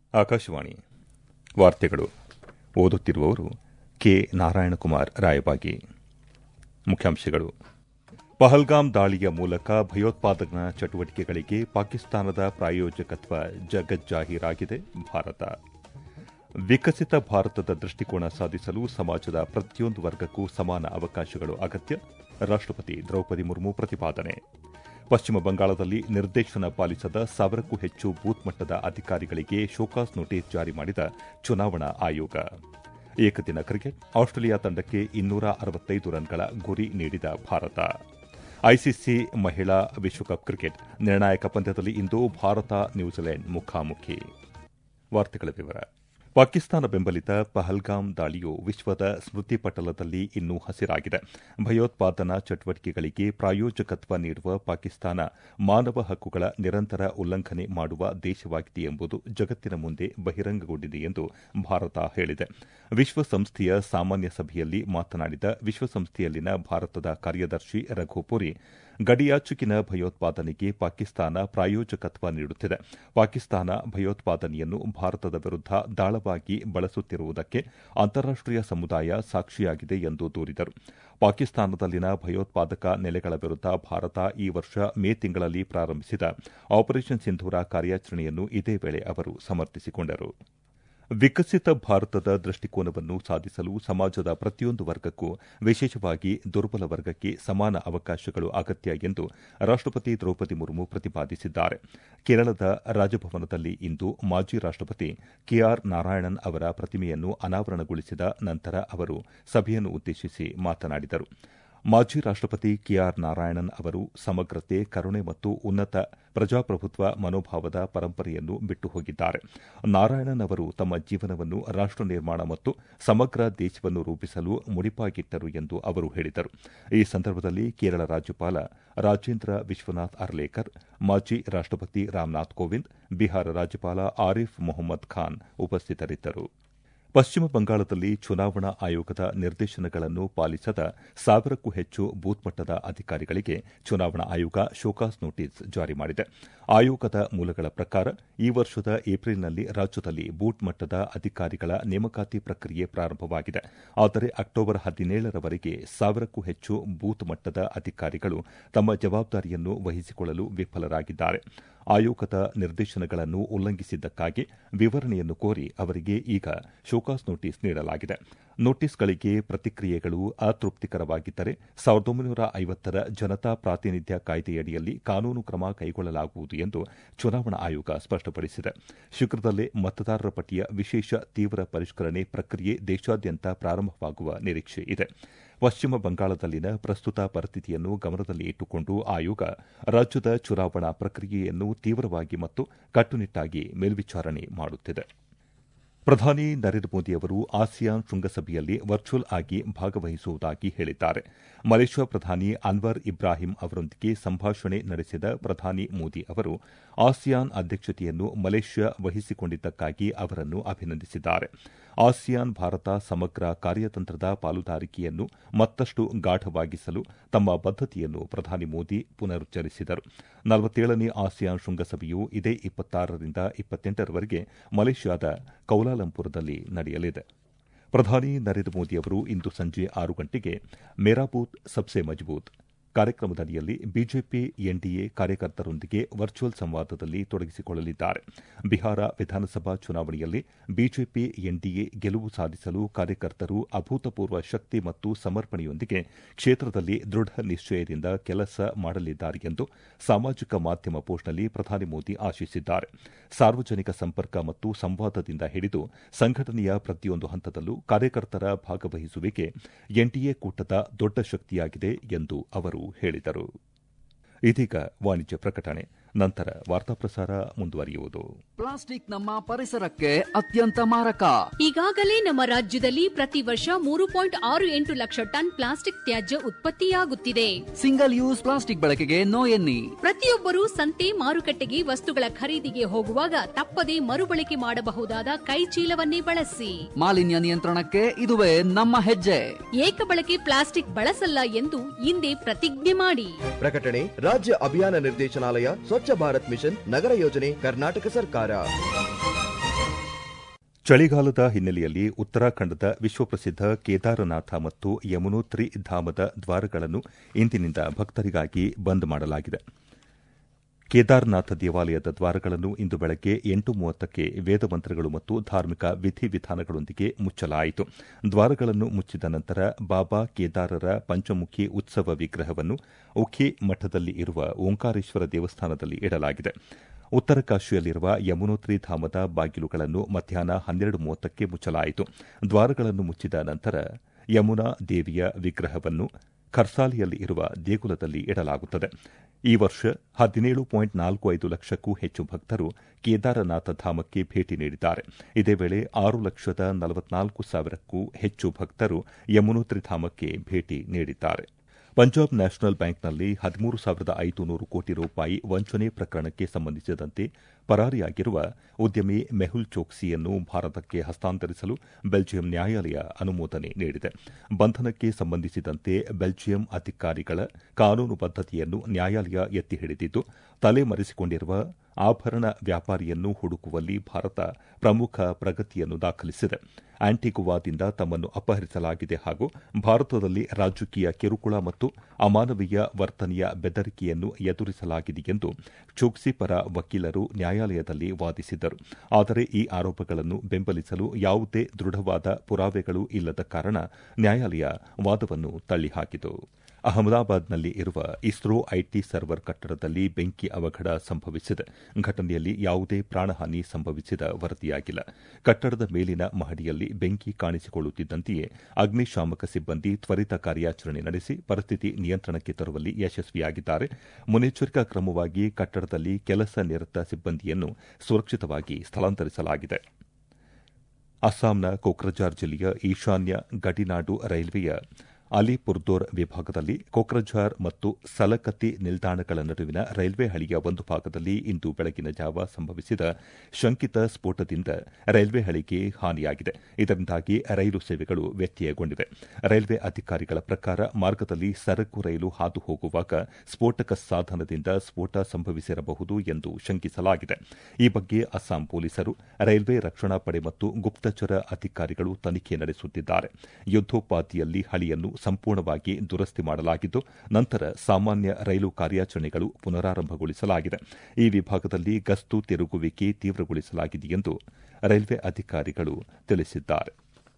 ಆಕಾಶವಾಣಿ ವಾರ್ತೆಗಳು ಓದುತ್ತಿರುವವರು ಕೆ ನಾರಾಯಣಕುಮಾರ್ ರಾಯಬಾಗಿ ಮುಖ್ಯಾಂಶಗಳು ಪಹಲ್ಗಾಮ್ ದಾಳಿಯ ಮೂಲಕ ಭಯೋತ್ಪಾದನಾ ಚಟುವಟಿಕೆಗಳಿಗೆ ಪಾಕಿಸ್ತಾನದ ಪ್ರಾಯೋಜಕತ್ವ ಜಗಜ್ಜಾಹೀರಾಗಿದೆ ಭಾರತ ವಿಕಸಿತ ಭಾರತದ ದೃಷ್ಟಿಕೋನ ಸಾಧಿಸಲು ಸಮಾಜದ ಪ್ರತಿಯೊಂದು ವರ್ಗಕ್ಕೂ ಸಮಾನ ಅವಕಾಶಗಳು ಅಗತ್ಯ ರಾಷ್ಟಪತಿ ದ್ರೌಪದಿ ಮುರ್ಮು ಪ್ರತಿಪಾದನೆ ಪಶ್ಚಿಮ ಬಂಗಾಳದಲ್ಲಿ ನಿರ್ದೇಶನ ಪಾಲಿಸದ ಸಾವಿರಕ್ಕೂ ಹೆಚ್ಚು ಬೂತ್ ಮಟ್ಟದ ಅಧಿಕಾರಿಗಳಿಗೆ ಶೋಕಾಸ್ ನೋಟಿಸ್ ಜಾರಿ ಮಾಡಿದ ಚುನಾವಣಾ ಆಯೋಗ ಏಕದಿನ ಕ್ರಿಕೆಟ್ ಆಸ್ಟ್ರೇಲಿಯಾ ತಂಡಕ್ಕೆ ಇನ್ನೂರ ಅರವತ್ತೈದು ರನ್ಗಳ ಗುರಿ ನೀಡಿದ ಭಾರತ ಐಸಿಸಿ ಮಹಿಳಾ ವಿಶ್ವಕಪ್ ಕ್ರಿಕೆಟ್ ನಿರ್ಣಾಯಕ ಪಂದ್ಯದಲ್ಲಿ ಇಂದು ಭಾರತ ನ್ಯೂಜಿಲೆಂಡ್ ಮುಖಾಮುಖಿ ವಾರ್ತೆಗಳ ವಿವರ ಪಾಕಿಸ್ತಾನ ಬೆಂಬಲಿತ ಪಹಲ್ಗಾಮ್ ದಾಳಿಯು ವಿಶ್ವದ ಸ್ಮೃತಿ ಪಟಲದಲ್ಲಿ ಇನ್ನೂ ಹಸಿರಾಗಿದೆ ಭಯೋತ್ಪಾದನಾ ಚಟುವಟಿಕೆಗಳಿಗೆ ಪ್ರಾಯೋಜಕತ್ವ ನೀಡುವ ಪಾಕಿಸ್ತಾನ ಮಾನವ ಹಕ್ಕುಗಳ ನಿರಂತರ ಉಲ್ಲಂಘನೆ ಮಾಡುವ ದೇಶವಾಗಿದೆ ಎಂಬುದು ಜಗತ್ತಿನ ಮುಂದೆ ಬಹಿರಂಗಗೊಂಡಿದೆ ಎಂದು ಭಾರತ ಹೇಳಿದೆ ವಿಶ್ವಸಂಸ್ಥೆಯ ಸಾಮಾನ್ಯ ಸಭೆಯಲ್ಲಿ ಮಾತನಾಡಿದ ವಿಶ್ವಸಂಸ್ಥೆಯಲ್ಲಿನ ಭಾರತದ ಕಾರ್ಯದರ್ಶಿ ರಘುಪುರಿ ಗಡಿಯಾಚುಕಿನ ಭಯೋತ್ಪಾದನೆಗೆ ಪಾಕಿಸ್ತಾನ ಪ್ರಾಯೋಜಕತ್ವ ನೀಡುತ್ತಿದೆ ಪಾಕಿಸ್ತಾನ ಭಯೋತ್ಪಾದನೆಯನ್ನು ಭಾರತದ ವಿರುದ್ಧ ದಾಳವಾಗಿ ಬಳಸುತ್ತಿರುವುದಕ್ಕೆ ಅಂತಾರಾಷ್ಟೀಯ ಸಮುದಾಯ ಸಾಕ್ಷಿಯಾಗಿದೆ ಎಂದು ದೂರಿದರು ಪಾಕಿಸ್ತಾನದಲ್ಲಿನ ಭಯೋತ್ಪಾದಕ ನೆಲೆಗಳ ವಿರುದ್ಧ ಭಾರತ ಈ ವರ್ಷ ಮೇ ತಿಂಗಳಲ್ಲಿ ಪ್ರಾರಂಭಿಸಿದ ಆಪರೇಷನ್ ಸಿಂಧೂರ ಕಾರ್ಯಾಚರಣೆಯನ್ನು ಇದೇ ವೇಳೆ ಅವರು ಸಮರ್ಥಿಸಿಕೊಂಡರು ವಿಕಸಿತ ಭಾರತದ ದೃಷ್ಟಿಕೋನವನ್ನು ಸಾಧಿಸಲು ಸಮಾಜದ ಪ್ರತಿಯೊಂದು ವರ್ಗಕ್ಕೂ ವಿಶೇಷವಾಗಿ ದುರ್ಬಲ ವರ್ಗಕ್ಕೆ ಸಮಾನ ಅವಕಾಶಗಳು ಅಗತ್ಯ ಎಂದು ರಾಷ್ಟಪತಿ ದ್ರೌಪದಿ ಮುರ್ಮು ಪ್ರತಿಪಾದಿಸಿದ್ದಾರೆ ಕೇರಳದ ರಾಜಭವನದಲ್ಲಿ ಇಂದು ಮಾಜಿ ರಾಷ್ಟಪತಿ ಕೆಆರ್ ನಾರಾಯಣನ್ ಅವರ ಪ್ರತಿಮೆಯನ್ನು ಅನಾವರಣಗೊಳಿಸಿದ ನಂತರ ಅವರು ಸಭೆಯನ್ನು ಉದ್ದೇಶಿಸಿ ಮಾತನಾಡಿದರು ಮಾಜಿ ರಾಷ್ಟಪತಿ ಕೆಆರ್ ನಾರಾಯಣನ್ ಅವರು ಸಮಗ್ರತೆ ಕರುಣೆ ಮತ್ತು ಉನ್ನತ ಪ್ರಜಾಪ್ರಭುತ್ವ ಮನೋಭಾವದ ಪರಂಪರೆಯನ್ನು ಬಿಟ್ಟು ಹೋಗಿದ್ದಾರೆ ನಾರಾಯಣನ್ ಅವರು ತಮ್ಮ ಜೀವನವನ್ನು ರಾಷ್ಟ ನಿರ್ಮಾಣ ಮತ್ತು ಸಮಗ್ರ ದೇಶವನ್ನು ರೂಪಿಸಲು ಮುಡಿಪಾಗಿಟ್ಟರು ಎಂದು ಅವರು ಹೇಳಿದರು ಈ ಸಂದರ್ಭದಲ್ಲಿ ಕೇರಳ ರಾಜ್ಯಪಾಲ ರಾಜೇಂದ್ರ ವಿಶ್ವನಾಥ್ ಅರ್ಲೇಕರ್ ಮಾಜಿ ರಾಷ್ಟಪತಿ ರಾಮನಾಥ್ ಕೋವಿಂದ್ ಬಿಹಾರ ರಾಜ್ಯಪಾಲ ಆರಿಫ್ ಮೊಹಮ್ಮದ್ ಖಾನ್ ಉಪಸ್ಥಿತರಿದ್ದರು ಪಶ್ಚಿಮ ಬಂಗಾಳದಲ್ಲಿ ಚುನಾವಣಾ ಆಯೋಗದ ನಿರ್ದೇಶನಗಳನ್ನು ಪಾಲಿಸದ ಸಾವಿರಕ್ಕೂ ಹೆಚ್ಚು ಬೂತ್ ಮಟ್ಟದ ಅಧಿಕಾರಿಗಳಿಗೆ ಚುನಾವಣಾ ಆಯೋಗ ಶೋಕಾಸ್ ನೋಟಿಸ್ ಜಾರಿ ಮಾಡಿದೆ ಆಯೋಗದ ಮೂಲಗಳ ಪ್ರಕಾರ ಈ ವರ್ಷದ ಏಪ್ರಿಲ್ನಲ್ಲಿ ರಾಜ್ಯದಲ್ಲಿ ಬೂತ್ ಮಟ್ಟದ ಅಧಿಕಾರಿಗಳ ನೇಮಕಾತಿ ಪ್ರಕ್ರಿಯೆ ಪ್ರಾರಂಭವಾಗಿದೆ ಆದರೆ ಅಕ್ಟೋಬರ್ ಹದಿನೇಳರವರೆಗೆ ಸಾವಿರಕ್ಕೂ ಹೆಚ್ಚು ಬೂತ್ ಮಟ್ಟದ ಅಧಿಕಾರಿಗಳು ತಮ್ಮ ಜವಾಬ್ದಾರಿಯನ್ನು ವಹಿಸಿಕೊಳ್ಳಲು ವಿಫಲರಾಗಿದ್ದಾರೆ ಆಯೋಗದ ನಿರ್ದೇಶನಗಳನ್ನು ಉಲ್ಲಂಘಿಸಿದ್ದಕ್ಕಾಗಿ ವಿವರಣೆಯನ್ನು ಕೋರಿ ಅವರಿಗೆ ಈಗ ಶೋಕಾಸ್ ನೋಟಿಸ್ ನೀಡಲಾಗಿದೆ ನೋಟಿಸ್ಗಳಿಗೆ ಪ್ರತಿಕ್ರಿಯೆಗಳು ಅತೃಪ್ತಿಕರವಾಗಿದ್ದರೆ ಸಾವಿರದ ಒಂಬೈನೂರ ಐವತ್ತರ ಜನತಾ ಪ್ರಾತಿನಿಧ್ಯ ಕಾಯ್ದೆಯಡಿಯಲ್ಲಿ ಕಾನೂನು ಕ್ರಮ ಕೈಗೊಳ್ಳಲಾಗುವುದು ಎಂದು ಚುನಾವಣಾ ಆಯೋಗ ಸ್ಪಷ್ಟಪಡಿಸಿದೆ ಶೀಘ್ರದಲ್ಲೇ ಮತದಾರರ ಪಟ್ಟಿಯ ವಿಶೇಷ ತೀವ್ರ ಪರಿಷ್ಕರಣೆ ಪ್ರಕ್ರಿಯೆ ದೇಶಾದ್ಯಂತ ಪ್ರಾರಂಭವಾಗುವ ನಿರೀಕ್ಷೆ ಇದೆ ಪಶ್ಚಿಮ ಬಂಗಾಳದಲ್ಲಿನ ಪ್ರಸ್ತುತ ಪರಿಸ್ಥಿತಿಯನ್ನು ಗಮನದಲ್ಲಿ ಇಟ್ಟುಕೊಂಡು ಆಯೋಗ ರಾಜ್ಯದ ಚುನಾವಣಾ ಪ್ರಕ್ರಿಯೆಯನ್ನು ತೀವ್ರವಾಗಿ ಮತ್ತು ಕಟ್ಟುನಿಟ್ಟಾಗಿ ಮೇಲ್ವಿಚಾರಣೆ ಮಾಡುತ್ತಿದೆ ಪ್ರಧಾನಿ ನರೇಂದ್ರ ಮೋದಿ ಅವರು ಆಸಿಯಾನ್ ಶೃಂಗಸಭೆಯಲ್ಲಿ ವರ್ಚುವಲ್ ಆಗಿ ಭಾಗವಹಿಸುವುದಾಗಿ ಹೇಳಿದ್ದಾರೆ ಮಲೇಷ್ಯಾ ಪ್ರಧಾನಿ ಅನ್ವರ್ ಇಬ್ರಾಹಿಂ ಅವರೊಂದಿಗೆ ಸಂಭಾಷಣೆ ನಡೆಸಿದ ಪ್ರಧಾನಿ ಮೋದಿ ಅವರು ಆಸಿಯಾನ್ ಅಧ್ಯಕ್ಷತೆಯನ್ನು ಮಲೇಷ್ಯಾ ವಹಿಸಿಕೊಂಡಿದ್ದಕ್ಕಾಗಿ ಅವರನ್ನು ಅಭಿನಂದಿಸಿದ್ದಾರೆ ಆಸಿಯಾನ್ ಭಾರತ ಸಮಗ್ರ ಕಾರ್ಯತಂತ್ರದ ಪಾಲುದಾರಿಕೆಯನ್ನು ಮತ್ತಷ್ಟು ಗಾಢವಾಗಿಸಲು ತಮ್ಮ ಬದ್ದತೆಯನ್ನು ಪ್ರಧಾನಿ ಮೋದಿ ಪುನರುಚ್ಚರಿಸಿದರು ನಲವತ್ತೇಳನೇ ಆಸಿಯಾನ್ ಶೃಂಗಸಭೆಯು ಇದೇ ಇಪ್ಪತ್ತಾರರಿಂದ ಇಪ್ಪತ್ತೆಂಟರವರೆಗೆ ಮಲೇಷ್ಯಾದ ಕೌಲಾಲಂಪುರದಲ್ಲಿ ನಡೆಯಲಿದೆ ಪ್ರಧಾನಿ ನರೇಂದ್ರ ಮೋದಿ ಅವರು ಇಂದು ಸಂಜೆ ಆರು ಗಂಟೆಗೆ ಮೇರಾ ಬೂತ್ ಸಬ್ಸೆ ಮಜಬೂತ್ ಕಾರ್ಯಕ್ರಮದಡಿಯಲ್ಲಿ ಬಿಜೆಪಿ ಎನ್ಡಿಎ ಕಾರ್ಯಕರ್ತರೊಂದಿಗೆ ವರ್ಚುವಲ್ ಸಂವಾದದಲ್ಲಿ ತೊಡಗಿಸಿಕೊಳ್ಳಲಿದ್ದಾರೆ ಬಿಹಾರ ವಿಧಾನಸಭಾ ಚುನಾವಣೆಯಲ್ಲಿ ಬಿಜೆಪಿ ಎನ್ಡಿಎ ಗೆಲುವು ಸಾಧಿಸಲು ಕಾರ್ಯಕರ್ತರು ಅಭೂತಪೂರ್ವ ಶಕ್ತಿ ಮತ್ತು ಸಮರ್ಪಣೆಯೊಂದಿಗೆ ಕ್ಷೇತ್ರದಲ್ಲಿ ದೃಢ ನಿಶ್ಚಯದಿಂದ ಕೆಲಸ ಮಾಡಲಿದ್ದಾರೆ ಎಂದು ಸಾಮಾಜಿಕ ಮಾಧ್ಯಮ ಪೋಸ್ಟ್ನಲ್ಲಿ ಪ್ರಧಾನಿ ಮೋದಿ ಆಶಿಸಿದ್ದಾರೆ ಸಾರ್ವಜನಿಕ ಸಂಪರ್ಕ ಮತ್ತು ಸಂವಾದದಿಂದ ಹಿಡಿದು ಸಂಘಟನೆಯ ಪ್ರತಿಯೊಂದು ಹಂತದಲ್ಲೂ ಕಾರ್ಯಕರ್ತರ ಭಾಗವಹಿಸುವಿಕೆ ಎನ್ಡಿಎ ಕೂಟದ ದೊಡ್ಡ ಶಕ್ತಿಯಾಗಿದೆ ಎಂದು ಅವರು ಹೇಳಿದರು ಇದೀಗ ವಾಣಿಜ್ಯ ಪ್ರಕಟಣೆ ನಂತರ ವಾರ್ತಾ ಪ್ರಸಾರ ಮುಂದುವರಿಯುವುದು ಪ್ಲಾಸ್ಟಿಕ್ ನಮ್ಮ ಪರಿಸರಕ್ಕೆ ಅತ್ಯಂತ ಮಾರಕ ಈಗಾಗಲೇ ನಮ್ಮ ರಾಜ್ಯದಲ್ಲಿ ಪ್ರತಿ ವರ್ಷ ಮೂರು ಪಾಯಿಂಟ್ ಆರು ಎಂಟು ಲಕ್ಷ ಟನ್ ಪ್ಲಾಸ್ಟಿಕ್ ತ್ಯಾಜ್ಯ ಉತ್ಪತ್ತಿಯಾಗುತ್ತಿದೆ ಸಿಂಗಲ್ ಯೂಸ್ ಪ್ಲಾಸ್ಟಿಕ್ ಬಳಕೆಗೆ ನೋ ಎನ್ನಿ ಪ್ರತಿಯೊಬ್ಬರೂ ಸಂತೆ ಮಾರುಕಟ್ಟೆಗೆ ವಸ್ತುಗಳ ಖರೀದಿಗೆ ಹೋಗುವಾಗ ತಪ್ಪದೇ ಮರುಬಳಕೆ ಮಾಡಬಹುದಾದ ಕೈ ಚೀಲವನ್ನೇ ಬಳಸಿ ಮಾಲಿನ್ಯ ನಿಯಂತ್ರಣಕ್ಕೆ ಇದುವೇ ನಮ್ಮ ಹೆಜ್ಜೆ ಏಕಬಳಕೆ ಪ್ಲಾಸ್ಟಿಕ್ ಬಳಸಲ್ಲ ಎಂದು ಇಂದೇ ಪ್ರತಿಜ್ಞೆ ಮಾಡಿ ಪ್ರಕಟಣೆ ರಾಜ್ಯ ಅಭಿಯಾನ ನಿರ್ದೇಶನಾಲಯ ಸ್ವಚ್ಛ ಭಾರತ್ ಮಿಷನ್ ನಗರ ಯೋಜನೆ ಕರ್ನಾಟಕ ಸರ್ಕಾರ ಚಳಿಗಾಲದ ಹಿನ್ನೆಲೆಯಲ್ಲಿ ಉತ್ತರಾಖಂಡದ ವಿಶ್ವಪ್ರಸಿದ್ಧ ಕೇದಾರನಾಥ ಮತ್ತು ಯಮುನೋತ್ರಿ ಧಾಮದ ದ್ವಾರಗಳನ್ನು ಇಂದಿನಿಂದ ಭಕ್ತರಿಗಾಗಿ ಬಂದ್ ಮಾಡಲಾಗಿದೆ ಕೇದಾರನಾಥ ದೇವಾಲಯದ ದ್ವಾರಗಳನ್ನು ಇಂದು ಬೆಳಗ್ಗೆ ಎಂಟು ಮೂವತ್ತಕ್ಕೆ ವೇದಮಂತ್ರಗಳು ಮತ್ತು ಧಾರ್ಮಿಕ ವಿಧಿವಿಧಾನಗಳೊಂದಿಗೆ ಮುಚ್ಚಲಾಯಿತು ದ್ವಾರಗಳನ್ನು ಮುಚ್ಚಿದ ನಂತರ ಬಾಬಾ ಕೇದಾರರ ಪಂಚಮುಖಿ ಉತ್ಸವ ವಿಗ್ರಹವನ್ನು ಉಖಿ ಮಠದಲ್ಲಿ ಇರುವ ಓಂಕಾರೇಶ್ವರ ದೇವಸ್ಥಾನದಲ್ಲಿ ಇಡಲಾಗಿದೆ ಉತ್ತರಕಾಶಿಯಲ್ಲಿರುವ ಯಮುನೋತ್ರಿ ಧಾಮದ ಬಾಗಿಲುಗಳನ್ನು ಮಧ್ಯಾಹ್ನ ಹನ್ನೆರಡು ಮೂವತ್ತಕ್ಕೆ ಮುಚ್ಚಲಾಯಿತು ದ್ವಾರಗಳನ್ನು ಮುಚ್ಚಿದ ನಂತರ ಯಮುನಾ ದೇವಿಯ ವಿಗ್ರಹವನ್ನು ಖರ್ಸಾಲಿಯಲ್ಲಿ ಇರುವ ದೇಗುಲದಲ್ಲಿ ಇಡಲಾಗುತ್ತದೆ ಈ ವರ್ಷ ಹದಿನೇಳು ಪಾಯಿಂಟ್ ನಾಲ್ಕು ಐದು ಲಕ್ಷಕ್ಕೂ ಹೆಚ್ಚು ಭಕ್ತರು ಕೇದಾರನಾಥ ಧಾಮಕ್ಕೆ ಭೇಟಿ ನೀಡಿದ್ದಾರೆ ಇದೇ ವೇಳೆ ಆರು ಲಕ್ಷದ ನಲವತ್ನಾಲ್ಕು ಸಾವಿರಕ್ಕೂ ಹೆಚ್ಚು ಭಕ್ತರು ಯಮುನೋತ್ರಿ ಧಾಮಕ್ಕೆ ಭೇಟಿ ನೀಡಿದ್ದಾರೆ ಪಂಜಾಬ್ ನ್ಯಾಷನಲ್ ಬ್ಯಾಂಕ್ನಲ್ಲಿ ಹದಿಮೂರು ಸಾವಿರದ ಐದು ನೂರು ಕೋಟಿ ರೂಪಾಯಿ ವಂಚನೆ ಪ್ರಕರಣಕ್ಕೆ ಸಂಬಂಧಿಸಿದಂತೆ ಪರಾರಿಯಾಗಿರುವ ಉದ್ಯಮಿ ಮೆಹುಲ್ ಚೋಕ್ಸಿಯನ್ನು ಭಾರತಕ್ಕೆ ಹಸ್ತಾಂತರಿಸಲು ಬೆಲ್ಜಿಯಂ ನ್ಯಾಯಾಲಯ ಅನುಮೋದನೆ ನೀಡಿದೆ ಬಂಧನಕ್ಕೆ ಸಂಬಂಧಿಸಿದಂತೆ ಬೆಲ್ಜಿಯಂ ಅಧಿಕಾರಿಗಳ ಕಾನೂನು ಬದ್ದತೆಯನ್ನು ನ್ಯಾಯಾಲಯ ಎತ್ತಿ ಹಿಡಿದಿದ್ದು ತಲೆಮರೆಸಿಕೊಂಡಿರುವ ಆಭರಣ ವ್ಯಾಪಾರಿಯನ್ನು ಹುಡುಕುವಲ್ಲಿ ಭಾರತ ಪ್ರಮುಖ ಪ್ರಗತಿಯನ್ನು ದಾಖಲಿಸಿದೆ ಆಂಟಿಗುವಾದಿಂದ ತಮ್ಮನ್ನು ಅಪಹರಿಸಲಾಗಿದೆ ಹಾಗೂ ಭಾರತದಲ್ಲಿ ರಾಜಕೀಯ ಕಿರುಕುಳ ಮತ್ತು ಅಮಾನವೀಯ ವರ್ತನೆಯ ಬೆದರಿಕೆಯನ್ನು ಎದುರಿಸಲಾಗಿದೆ ಎಂದು ಚೋಕ್ಸಿ ಪರ ವಕೀಲರು ನ್ಯಾಯಾಲಯದಲ್ಲಿ ವಾದಿಸಿದ್ದರು ಆದರೆ ಈ ಆರೋಪಗಳನ್ನು ಬೆಂಬಲಿಸಲು ಯಾವುದೇ ದೃಢವಾದ ಪುರಾವೆಗಳು ಇಲ್ಲದ ಕಾರಣ ನ್ಯಾಯಾಲಯ ವಾದವನ್ನು ತಳ್ಳಿಹಾಕಿತು ಅಹಮದಾಬಾದ್ನಲ್ಲಿ ಇರುವ ಇಸ್ರೋ ಐಟಿ ಸರ್ವರ್ ಕಟ್ಟಡದಲ್ಲಿ ಬೆಂಕಿ ಅವಘಡ ಸಂಭವಿಸಿದೆ ಘಟನೆಯಲ್ಲಿ ಯಾವುದೇ ಪ್ರಾಣಹಾನಿ ಸಂಭವಿಸಿದ ವರದಿಯಾಗಿಲ್ಲ ಕಟ್ಟಡದ ಮೇಲಿನ ಮಹಡಿಯಲ್ಲಿ ಬೆಂಕಿ ಕಾಣಿಸಿಕೊಳ್ಳುತ್ತಿದ್ದಂತೆಯೇ ಅಗ್ನಿಶಾಮಕ ಸಿಬ್ಬಂದಿ ತ್ವರಿತ ಕಾರ್ಯಾಚರಣೆ ನಡೆಸಿ ಪರಿಸ್ಥಿತಿ ನಿಯಂತ್ರಣಕ್ಕೆ ತರುವಲ್ಲಿ ಯಶಸ್ವಿಯಾಗಿದ್ದಾರೆ ಮುನ್ನೆಚ್ಚರಿಕಾ ಕ್ರಮವಾಗಿ ಕಟ್ಟಡದಲ್ಲಿ ಕೆಲಸ ನಿರತ ಸಿಬ್ಬಂದಿಯನ್ನು ಸುರಕ್ಷಿತವಾಗಿ ಸ್ಥಳಾಂತರಿಸಲಾಗಿದೆ ಅಸ್ಸಾಂನ ಕೋಕ್ರಜಾರ್ ಜಿಲ್ಲೆಯ ಈಶಾನ್ಯ ಗಡಿನಾಡು ರೈಲ್ವೆಯ ಅಲಿಪುರ್ದೋರ್ ವಿಭಾಗದಲ್ಲಿ ಕೋಕ್ರಜಾರ್ ಮತ್ತು ಸಲಕತಿ ನಿಲ್ದಾಣಗಳ ನಡುವಿನ ರೈಲ್ವೆ ಹಳಿಯ ಒಂದು ಭಾಗದಲ್ಲಿ ಇಂದು ಬೆಳಗಿನ ಜಾವ ಸಂಭವಿಸಿದ ಶಂಕಿತ ಸ್ಫೋಟದಿಂದ ರೈಲ್ವೆ ಹಳಿಗೆ ಹಾನಿಯಾಗಿದೆ ಇದರಿಂದಾಗಿ ರೈಲು ಸೇವೆಗಳು ವ್ಯತ್ಯಯಗೊಂಡಿವೆ ರೈಲ್ವೆ ಅಧಿಕಾರಿಗಳ ಪ್ರಕಾರ ಮಾರ್ಗದಲ್ಲಿ ಸರಕು ರೈಲು ಹಾದು ಹೋಗುವಾಗ ಸ್ಫೋಟಕ ಸಾಧನದಿಂದ ಸ್ಫೋಟ ಸಂಭವಿಸಿರಬಹುದು ಎಂದು ಶಂಕಿಸಲಾಗಿದೆ ಈ ಬಗ್ಗೆ ಅಸ್ಸಾಂ ಪೊಲೀಸರು ರೈಲ್ವೆ ರಕ್ಷಣಾ ಪಡೆ ಮತ್ತು ಗುಪ್ತಚರ ಅಧಿಕಾರಿಗಳು ತನಿಖೆ ನಡೆಸುತ್ತಿದ್ದಾರೆ ಯುದ್ದೋಪಾದಿಯಲ್ಲಿ ಹಳಿಯನ್ನು ಸಂಪೂರ್ಣವಾಗಿ ದುರಸ್ತಿ ಮಾಡಲಾಗಿದ್ದು ನಂತರ ಸಾಮಾನ್ಯ ರೈಲು ಕಾರ್ಯಾಚರಣೆಗಳು ಪುನರಾರಂಭಗೊಳಿಸಲಾಗಿದೆ ಈ ವಿಭಾಗದಲ್ಲಿ ಗಸ್ತು ತಿರುಗುವಿಕೆ ತೀವ್ರಗೊಳಿಸಲಾಗಿದೆ ಎಂದು ರೈಲ್ವೆ ಅಧಿಕಾರಿಗಳು ತಿಳಿಸಿದ್ದಾರೆ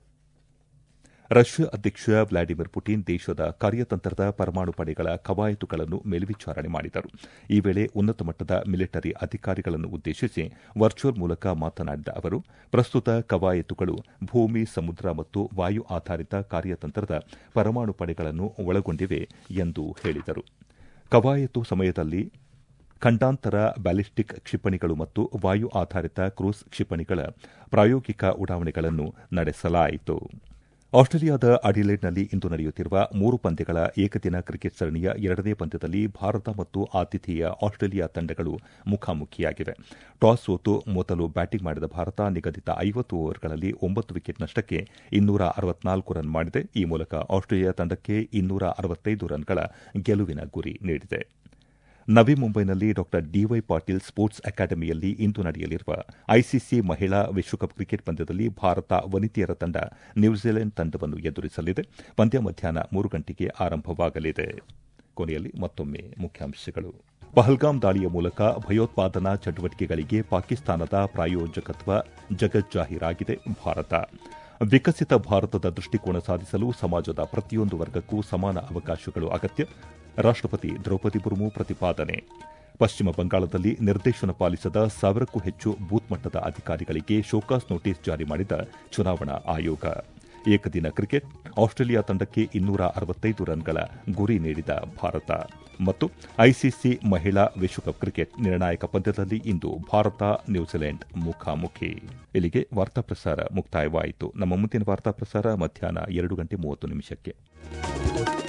ರಷ್ಯಾ ಅಧ್ಯಕ್ಷ ವ್ಲಾಡಿಮಿರ್ ಪುಟಿನ್ ದೇಶದ ಕಾರ್ಯತಂತ್ರದ ಪರಮಾಣು ಪಡೆಗಳ ಕವಾಯತುಗಳನ್ನು ಮೇಲ್ವಿಚಾರಣೆ ಮಾಡಿದರು ಈ ವೇಳೆ ಉನ್ನತ ಮಟ್ಟದ ಮಿಲಿಟರಿ ಅಧಿಕಾರಿಗಳನ್ನು ಉದ್ದೇಶಿಸಿ ವರ್ಚುವಲ್ ಮೂಲಕ ಮಾತನಾಡಿದ ಅವರು ಪ್ರಸ್ತುತ ಕವಾಯತುಗಳು ಭೂಮಿ ಸಮುದ್ರ ಮತ್ತು ವಾಯು ಆಧಾರಿತ ಕಾರ್ಯತಂತ್ರದ ಪರಮಾಣು ಪಡೆಗಳನ್ನು ಒಳಗೊಂಡಿವೆ ಎಂದು ಹೇಳಿದರು ಕವಾಯತು ಸಮಯದಲ್ಲಿ ಖಂಡಾಂತರ ಬ್ಯಾಲಿಸ್ಟಿಕ್ ಕ್ಷಿಪಣಿಗಳು ಮತ್ತು ವಾಯು ಆಧಾರಿತ ಕ್ರೂಸ್ ಕ್ಷಿಪಣಿಗಳ ಪ್ರಾಯೋಗಿಕ ಉಡಾವಣೆಗಳನ್ನು ನಡೆಸಲಾಯಿತು ಆಸ್ಟ್ರೇಲಿಯಾದ ಅಡಿಲೇಡ್ನಲ್ಲಿ ಇಂದು ನಡೆಯುತ್ತಿರುವ ಮೂರು ಪಂದ್ಯಗಳ ಏಕದಿನ ಕ್ರಿಕೆಟ್ ಸರಣಿಯ ಎರಡನೇ ಪಂದ್ಯದಲ್ಲಿ ಭಾರತ ಮತ್ತು ಆತಿಥೇಯ ಆಸ್ಟ್ರೇಲಿಯಾ ತಂಡಗಳು ಮುಖಾಮುಖಿಯಾಗಿವೆ ಟಾಸ್ ಸೋತು ಮೊದಲು ಬ್ಯಾಟಿಂಗ್ ಮಾಡಿದ ಭಾರತ ನಿಗದಿತ ಐವತ್ತು ಓವರ್ಗಳಲ್ಲಿ ಒಂಬತ್ತು ವಿಕೆಟ್ ನಷ್ಟಕ್ಕೆ ಇನ್ನೂರ ಅರವತ್ನಾಲ್ಕು ರನ್ ಮಾಡಿದೆ ಈ ಮೂಲಕ ಆಸ್ಟ್ರೇಲಿಯಾ ತಂಡಕ್ಕೆ ಇನ್ನೂರ ಅರವತ್ತೈದು ರನ್ಗಳ ಗೆಲುವಿನ ಗುರಿ ನೀಡಿದೆ ನವಿ ಮುಂಬೈನಲ್ಲಿ ಡಾ ಡಿವೈ ಪಾಟೀಲ್ ಸ್ಪೋರ್ಟ್ಸ್ ಅಕಾಡೆಮಿಯಲ್ಲಿ ಇಂದು ನಡೆಯಲಿರುವ ಐಸಿಸಿ ಮಹಿಳಾ ವಿಶ್ವಕಪ್ ಕ್ರಿಕೆಟ್ ಪಂದ್ಯದಲ್ಲಿ ಭಾರತ ವನಿತೆಯರ ತಂಡ ನ್ಯೂಜಿಲೆಂಡ್ ತಂಡವನ್ನು ಎದುರಿಸಲಿದೆ ಪಂದ್ಯ ಮಧ್ಯಾಹ್ನ ಮೂರು ಗಂಟೆಗೆ ಆರಂಭವಾಗಲಿದೆ ಕೊನೆಯಲ್ಲಿ ಮತ್ತೊಮ್ಮೆ ಮುಖ್ಯಾಂಶಗಳು ಪಹಲ್ಗಾಮ್ ದಾಳಿಯ ಮೂಲಕ ಭಯೋತ್ಪಾದನಾ ಚಟುವಟಿಕೆಗಳಿಗೆ ಪಾಕಿಸ್ತಾನದ ಪ್ರಾಯೋಜಕತ್ವ ಜಗಜ್ಜಾಹೀರಾಗಿದೆ ಭಾರತ ವಿಕಸಿತ ಭಾರತದ ದೃಷ್ಟಿಕೋನ ಸಾಧಿಸಲು ಸಮಾಜದ ಪ್ರತಿಯೊಂದು ವರ್ಗಕ್ಕೂ ಸಮಾನ ಅವಕಾಶಗಳು ಅಗತ್ಯ ರಾಷ್ಟಪತಿ ದ್ರೌಪದಿ ಮುರ್ಮು ಪ್ರತಿಪಾದನೆ ಪಶ್ಚಿಮ ಬಂಗಾಳದಲ್ಲಿ ನಿರ್ದೇಶನ ಪಾಲಿಸದ ಸಾವಿರಕ್ಕೂ ಹೆಚ್ಚು ಬೂತ್ ಮಟ್ಟದ ಅಧಿಕಾರಿಗಳಿಗೆ ಶೋಕಾಸ್ ನೋಟಿಸ್ ಜಾರಿ ಮಾಡಿದ ಚುನಾವಣಾ ಆಯೋಗ ಏಕದಿನ ಕ್ರಿಕೆಟ್ ಆಸ್ಟ್ರೇಲಿಯಾ ತಂಡಕ್ಕೆ ಇನ್ನೂರ ಅರವತ್ತೈದು ರನ್ಗಳ ಗುರಿ ನೀಡಿದ ಭಾರತ ಮತ್ತು ಐಸಿಸಿ ಮಹಿಳಾ ವಿಶ್ವಕಪ್ ಕ್ರಿಕೆಟ್ ನಿರ್ಣಾಯಕ ಪಂದ್ಯದಲ್ಲಿ ಇಂದು ಭಾರತ ನ್ಯೂಜಿಲೆಂಡ್ ಮುಖಾಮುಖಿ ಇಲ್ಲಿಗೆ ವಾರ್ತಾ ಪ್ರಸಾರ ಮುಕ್ತಾಯವಾಯಿತು ನಮ್ಮ ಮುಂದಿನ ವಾರ್ತಾ ಪ್ರಸಾರ ಮಧ್ಯಾಹ್ನ ಎರಡು ಗಂಟೆ ಮೂವತ್ತು ನಿಮಿಷಕ್ಕೆ